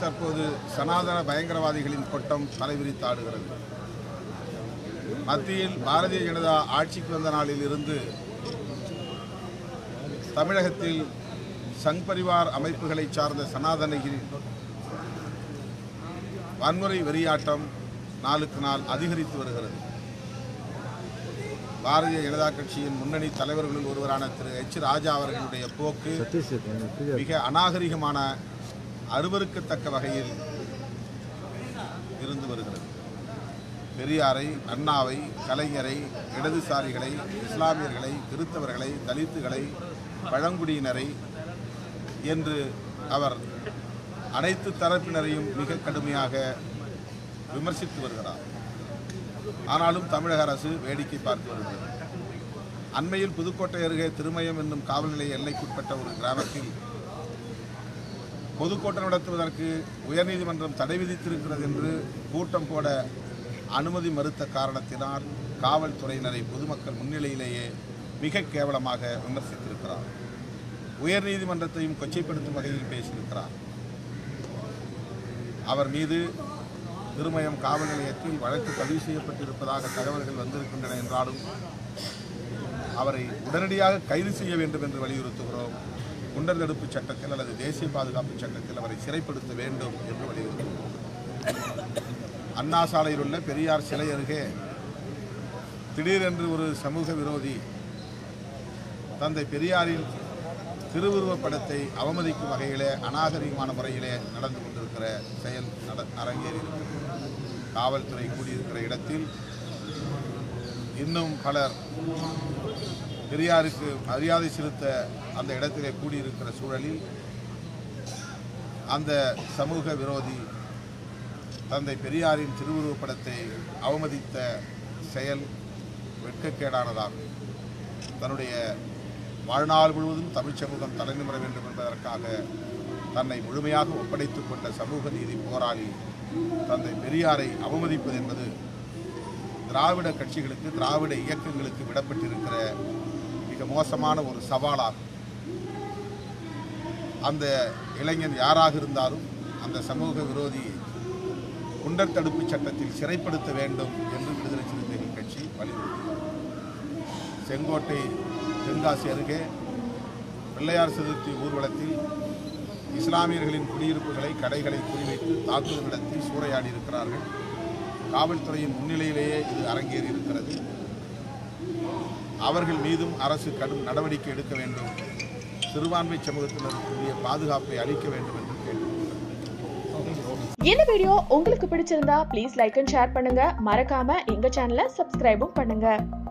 தற்போது சனாதன பயங்கரவாதிகளின் கொட்டம் தலைவிரித்தாடுகிறது மத்தியில் பாரதிய ஜனதா ஆட்சிக்கு வந்த நாளில் இருந்து தமிழகத்தில் சங் பரிவார் அமைப்புகளை சார்ந்த சனாதனகிரின் வன்முறை வெறியாட்டம் நாளுக்கு நாள் அதிகரித்து வருகிறது பாரதிய ஜனதா கட்சியின் முன்னணி தலைவர்களில் ஒருவரான திரு எச் ராஜா அவர்களுடைய போக்கு மிக அநாகரிகமான அருவருக்கத்தக்க வகையில் இருந்து வருகிறது பெரியாரை அண்ணாவை கலைஞரை இடதுசாரிகளை இஸ்லாமியர்களை கிறித்தவர்களை தலித்துகளை பழங்குடியினரை என்று அவர் அனைத்து தரப்பினரையும் மிக கடுமையாக விமர்சித்து வருகிறார் ஆனாலும் தமிழக அரசு வேடிக்கை பார்த்து வருகிறது அண்மையில் புதுக்கோட்டை அருகே திருமயம் என்னும் காவல் நிலைய எல்லைக்குட்பட்ட ஒரு கிராமத்தில் பொதுக்கூட்டம் நடத்துவதற்கு உயர்நீதிமன்றம் தடை விதித்திருக்கிறது என்று கூட்டம் போட அனுமதி மறுத்த காரணத்தினால் காவல்துறையினரை பொதுமக்கள் முன்னிலையிலேயே மிக கேவலமாக விமர்சித்திருக்கிறார் உயர்நீதிமன்றத்தையும் கொச்சைப்படுத்தும் வகையில் பேசியிருக்கிறார் அவர் மீது திருமயம் காவல் நிலையத்தில் வழக்கு பதிவு செய்யப்பட்டிருப்பதாக தகவல்கள் வந்திருக்கின்றன என்றாலும் அவரை உடனடியாக கைது செய்ய வேண்டும் என்று வலியுறுத்துகிறோம் குண்டர் தடுப்பு சட்டத்தில் அல்லது தேசிய பாதுகாப்பு சட்டத்தில் அவரை சிறைப்படுத்த வேண்டும் என்று வலியுறுத்துகிறோம் அண்ணா சாலையில் உள்ள பெரியார் சிலை அருகே திடீரென்று ஒரு சமூக விரோதி தந்தை பெரியாரின் திருவுருவப் படத்தை அவமதிக்கும் வகையிலே அநாகரிகமான முறையிலே நடந்து கொண்டிருக்கிற செயல் நட அரங்கேறி இருக்கிறது காவல்துறை கூடியிருக்கிற இடத்தில் இன்னும் பலர் பெரியாருக்கு மரியாதை செலுத்த அந்த இடத்திலே கூடியிருக்கிற சூழலில் அந்த சமூக விரோதி தந்தை பெரியாரின் திருவுருவப் படத்தை அவமதித்த செயல் வெட்கக்கேடானதாகும் தன்னுடைய வாழ்நாள் முழுவதும் தமிழ்ச் சமூகம் தலைநிமிர வேண்டும் என்பதற்காக தன்னை முழுமையாக ஒப்படைத்துக் கொண்ட சமூக நீதி போராளி தந்தை பெரியாரை அவமதிப்பது என்பது திராவிட கட்சிகளுக்கு திராவிட இயக்கங்களுக்கு விடப்பட்டிருக்கிற மிக மோசமான ஒரு சவாலாகும் அந்த இளைஞன் யாராக இருந்தாலும் அந்த சமூக விரோதி குண்டர் தடுப்பு சட்டத்தில் சிறைப்படுத்த வேண்டும் என்று விடுதலை சிறுத்தைகள் கட்சி வலியுறுத்தியது செங்கோட்டை தென்காசி அருகே பிள்ளையார் சதுர்த்தி ஊர்வலத்தில் இஸ்லாமியர்களின் குடியிருப்புகளை கடைகளை குறிவைத்து தாக்குதல் நடத்தி சூறையாடி இருக்கிறார்கள் காவல்துறையின் முன்னிலையிலேயே இது அரங்கேறி இருக்கிறது அவர்கள் மீதும் அரசு கடும் நடவடிக்கை எடுக்க வேண்டும் சிறுபான்மை சமூகத்தினருக்குரிய பாதுகாப்பை அளிக்க வேண்டும் என்று கேட்டுக்கொள்கிறேன் இந்த வீடியோ உங்களுக்கு பிடிச்சிருந்தா ப்ளீஸ் லைக் அண்ட் ஷேர் பண்ணுங்க மறக்காம எங்க சேனலை சப்ஸ்கிரைபும் பண்ணுங்க